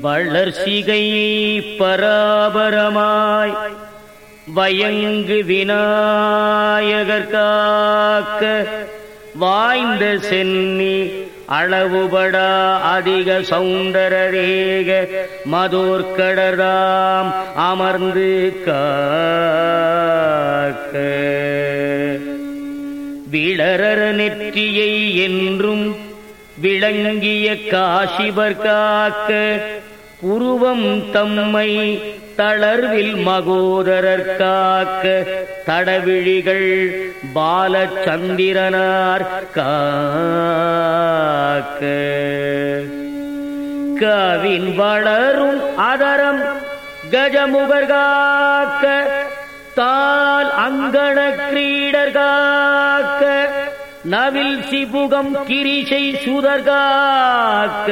வளர்சிகை பராபரமாய் வயங்கு விநாயகர் காக்க வாய்ந்த சென்னி அளவுபடா அதிக சௌந்தரரேக மதோர்கடதாம் அமர்ந்து காக்க விளரர நெற்றியை என்றும் விளங்கிய காசிவர் காக்க புருவம் தம்மை தளர்வில் மகோதரர் காக்க தடவிழிகள் பாலச்சந்திரனார் காக்க கவின் வளரும் அதரம் கஜமுகர் காக்க தால் அங்கண கிரீடர் காக்க நவில் சிபுகம் கிரிசை சுதர் காக்க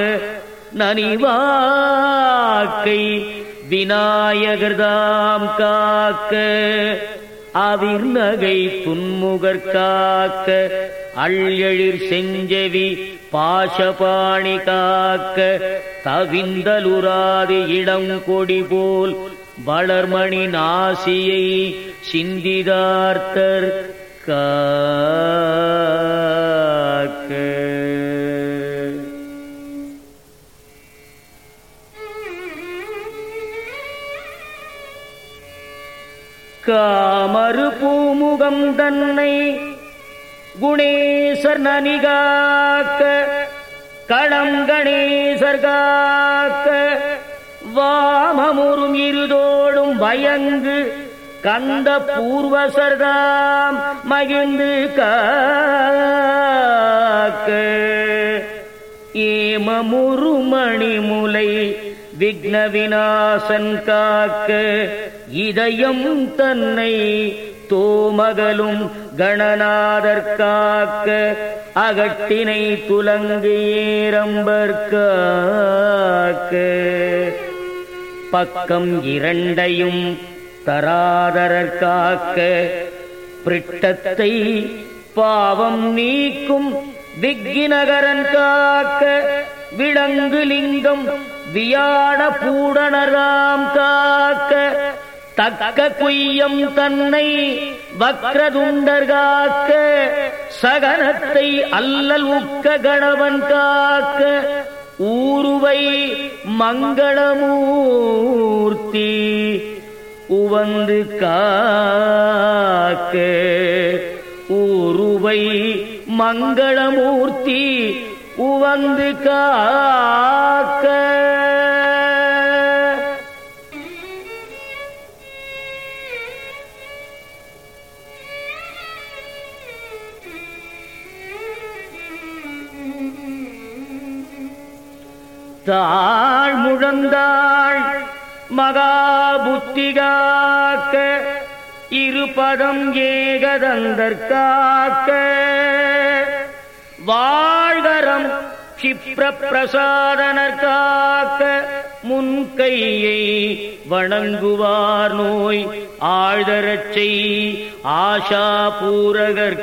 நனிவாக்கை விநாயகர்தாம் காக்க அவிர் நகை துன்முகர் காக்க அள்ளெழிர் செஞ்செவி பாசபாணி காக்க தவிந்தலுராது இடம் கொடி போல் வளர்மணி நாசியை சிந்திதார்த்தர் காக்க காமறு பூமுகம் தன்னை குணேசர் நனிகாக்க களம் கணேசர் காக்க வாமமுறும் இருதோடும் பயங்கு கந்த பூர்வசர்தாம் மகிழ்ந்து காக்க ஏமமுரு மணிமுலை விக்ன விநாசன் காக்க இதயம் தன்னை தோமகலும் கணநாதர் காக்க அகட்டினை துலங்கு ஏரம்பர் காக்க பக்கம் இரண்டையும் தராதரர் காக்க பிரிட்டத்தை பாவம் நீக்கும் விக்கினகரன் காக்க விலங்கு லிங்கம் வியாட பூடனராம் காக்க தக்க குய்யம் தன்னை வக்ரதுண்டர் காக்க சகனத்தை அல்லல் உக்க கணவன் காக்க ஊருவை மங்களமூர்த்தி உவந்து காக்க ஊருவை மங்களமூர்த்தி உவந்து காக்க தாழ் முழந்தாள் மகாபுத்தி காக்க இருபதம் ஏகதந்தர் காக்க வாழ்கரம் கிப்ர பிரசாதனர் காக்க முன்கையை வணங்குவார் நோய் ஆழ்தரச் செய் ஆஷா பூரகர்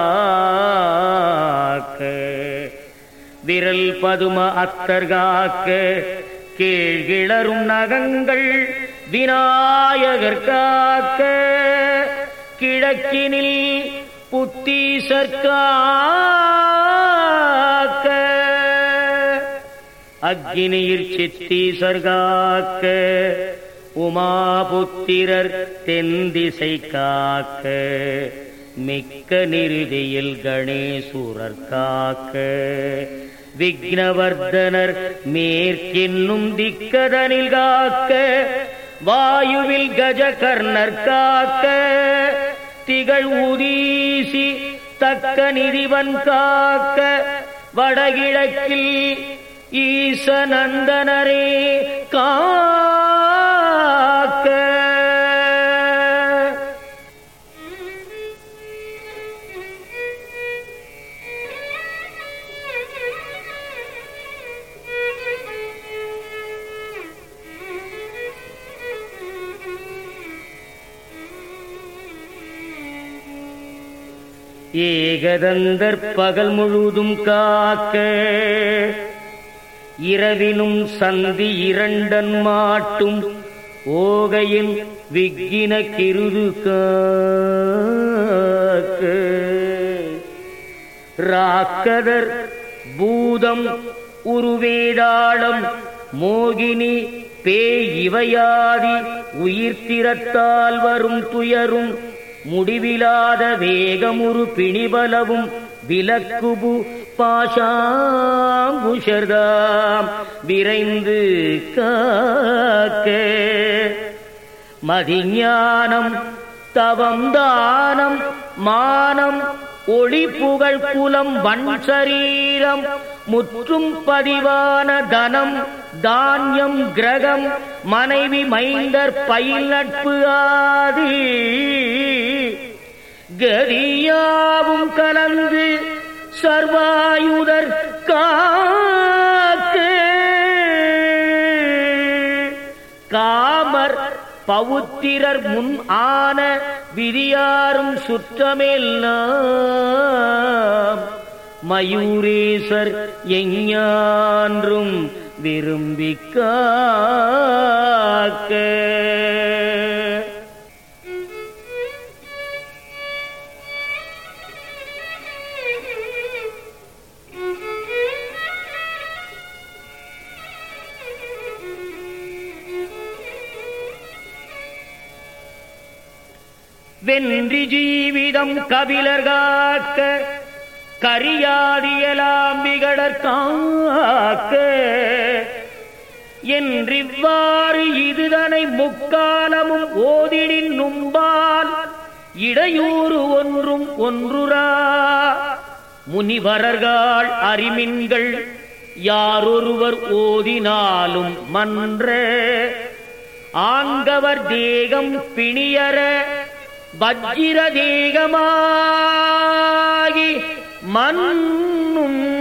காக்க விரல் பதும அத்தர் காக்க கீழ்கிளரும் நகங்கள் விநாயகர் காக்க கிழக்கினில் புத்தீசர் காக்க அக்னியிற் சித்தீசர் காக்க உமாபுத்திரர் தென்திசை காக்க மிக்க நிருதியில் கணேசூரர் காக்க விக்னவர்தனர் மேற்கென்னும் திக்கதனில் காக்க வாயுவில் கஜகர்ணர் காக்க திகழ் உதீசி தக்க நிதிவன் காக்க வடகிழக்கில் ஈசநந்தனரே காக்க ஏகதந்தர் பகல் முழுதும் காக்க இரவினும் சந்தி இரண்டன் மாட்டும் ஓகையின் விக்கின கிருது காக்க ராக்கதர் பூதம் உருவேதாளம் மோகினி பேய் இவையாதி உயிர்த்திரத்தால் வரும் துயரும் முடிவிலாத வேகமுறு பிணிபலவும் விலக்குபு பாஷாங்குஷர்தாம் விரைந்து காக்க மதிஞானம் தவம் தானம் மானம் ஒளி புகழ் குலம் வன் சரீரம் முற்றும் பதிவான தனம் தானியம் கிரகம் மனைவி மைந்தர் பயில் நட்பு ஆதி கதியாவும் கலந்து சர்வாயுதர் காக்க காமர் பவுத்திரர் முன் ஆன விதியாரும் சுற்றமெல்லாம் மயூரேசர் எஞ்ஞான்றும் விரும்பி காக்க வென்றி ஜீவிதம் கபிலர் காக்க கரியாதியலாம் விகடர் காக்க என்றிவ்வாறு இதுதனை முக்காலமும் ஓதிடின் நும்பால் இடையூறு ஒன்றும் ஒன்றுரா முனிவரர்கள் அறிமின்கள் யாரொருவர் ஓதினாலும் மன்ற ஆங்கவர் தேகம் பிணியர வஜ்ர தேகமாகி மண்ணும்